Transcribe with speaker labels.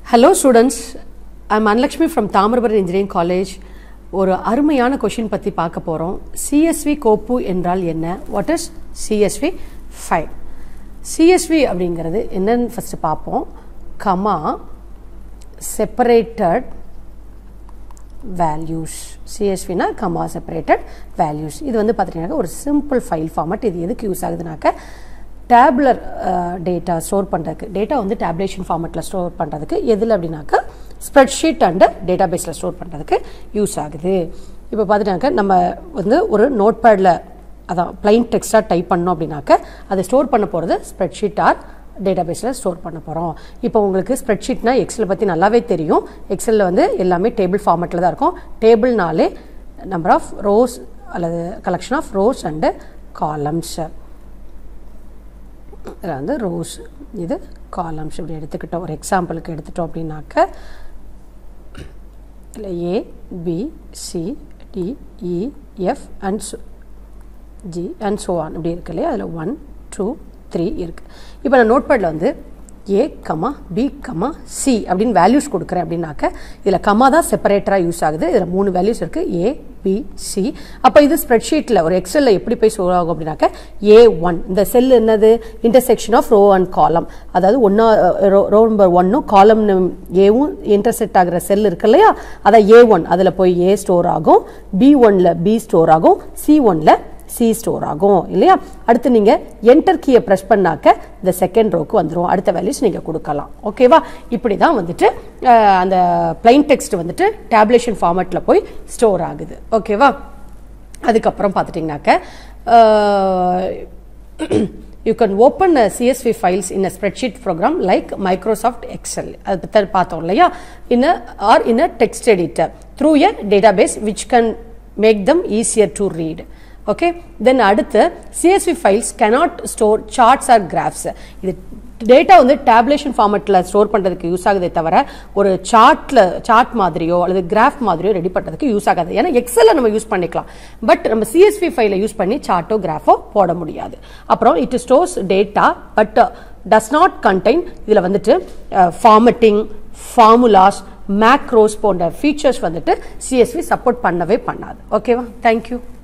Speaker 1: hello students I'm Anlakshmi from Thamirabarani engineering college ஒரு அருமையான question பற்றி பார்க்க போகிறோம் சிஎஸ்வி கோப்பு என்றால் என்ன what is CSV file CSV அப்படிங்கிறது என்னன்னு ஃபஸ்ட்டு பார்ப்போம் கமா செப்பரேட்டட் வேல்யூஸ் சிஎஸ்வினா கமா செப்பரேட்டட் வேல்யூஸ் இது வந்து பார்த்தீங்கன்னாக்க ஒரு சிம்பிள் ஃபைல் ஃபார்மட் இது எதுக்கு யூஸ் ஆகுதுனாக்க டேபுலர் டேட்டா ஸ்டோர் பண்ணுறதுக்கு டேட்டா வந்து டேப்லேஷன் ஃபார்மெட்டில் ஸ்டோர் பண்ணுறதுக்கு எதில் அப்படின்னாக்கா ஸ்ப்ரெட்ஷீட் அண்டு டேட்டா பேஸில் ஸ்டோர் பண்ணுறதுக்கு யூஸ் ஆகுது இப்போ பார்த்துட்டாக்க நம்ம வந்து ஒரு நோட் பேடில் அதான் பிளைன் டெக்ஸ்டாக டைப் பண்ணோம் அப்படின்னாக்க அதை ஸ்டோர் பண்ண போகிறது ஸ்ப்ரெட்ஷீட் ஆர் டேட்டா பேஸில் ஸ்டோர் பண்ண போகிறோம் இப்போ உங்களுக்கு ஸ்ப்ரெட்ஷீட்னா எக்ஸலை பற்றி நல்லாவே தெரியும் எக்ஸலில் வந்து எல்லாமே டேபிள் ஃபார்மெட்டில் தான் இருக்கும் டேபிள்னாலே நம்பர் ஆஃப் ரோஸ் அல்லது collection of rows and columns இதில் வந்து ரோஸ் இது காலம்ஸ் இப்படி எடுத்துக்கிட்டோம் ஒரு எக்ஸாம்பிளுக்கு எடுத்துட்டோம் அப்படின்னாக்க இல்லை A B C D E F and G and so on இப்படி இருக்கு இல்லையா அதில் ஒன் டூ த்ரீ இருக்குது இப்போ நான் நோட்பேடில் வந்து A comma B comma C அப்படின்னு வேல்யூஸ் கொடுக்குறேன் அப்படின்னாக்க இதில் கமா தான் செப்பரேட்டராக யூஸ் ஆகுது இதில் மூணு வேல்யூஸ் இருக்குது ஏ பி சி அப்போ இது ஸ்ப்ரெட்ஷீட்டில் ஒரு எக்ஸலில் எப்படி போய் ஸ்டோர் ஆகும் அப்படின்னாக்க ஏ ஒன் இந்த செல் என்னது இன்டர்செக்ஷன் ஆஃப் ரோ அண்ட் காலம் அதாவது ஒன்றா ரோ நம்பர் ஒன்னும் காலம் ஏவும் இன்டர்செக்ட் ஆகிற செல் இருக்கு இல்லையா அதான் ஏ ஒன் அதில் போய் ஏ ஸ்டோர் ஆகும் பி ஒனில் பி ஸ்டோர் ஆகும் சி ஒனில் சி ஸ்டோர் ஆகும் இல்லையா அடுத்து நீங்கள் என்டர் கீயை ப்ரெஸ் பண்ணாக்க இந்த செகண்ட் ரோக்கு வந்துடும் அடுத்த வேல்யூஸ் நீங்கள் கொடுக்கலாம் ஓகேவா இப்படி தான் வந்துட்டு அந்த பிளைன் டெக்ஸ்ட் வந்துட்டு டேப்லேஷன் ஃபார்மேட்டில் போய் ஸ்டோர் ஆகுது ஓகேவா அதுக்கப்புறம் பார்த்துட்டிங்கனாக்க you can open CSV files in a spreadsheet program like Microsoft Excel அது பற்றி பார்த்தோம் இல்லையா in or in a text editor through a database which can make them easier to read okay then அடுத்து CSV files cannot store charts or graphs இது data வந்து tabulation ஃபார்மெட்டில் store பண்ணுறதுக்கு use ஆகுதே தவிர ஒரு சார்ட்டில் சார்ட் மாதிரியோ அல்லது கிராஃப் மாதிரியோ ரெடி பண்ணுறதுக்கு யூஸ் ஆகாது ஏன்னா எக்ஸலில் நம்ம யூஸ் பண்ணிக்கலாம் பட் நம்ம சிஎஸ்வி ஃபைலை யூஸ் பண்ணி சார்ட்டோ கிராஃபோ போட முடியாது அப்புறம் it stores data but does not contain இதில் வந்துட்டு ஃபார்மட்டிங் ஃபார்முலாஸ் மேக்ரோஸ் போன்ற ஃபீச்சர்ஸ் வந்துட்டு சிஎஸ்வி சப்போர்ட் பண்ணவே பண்ணாது ஓகேவா தேங்க்யூ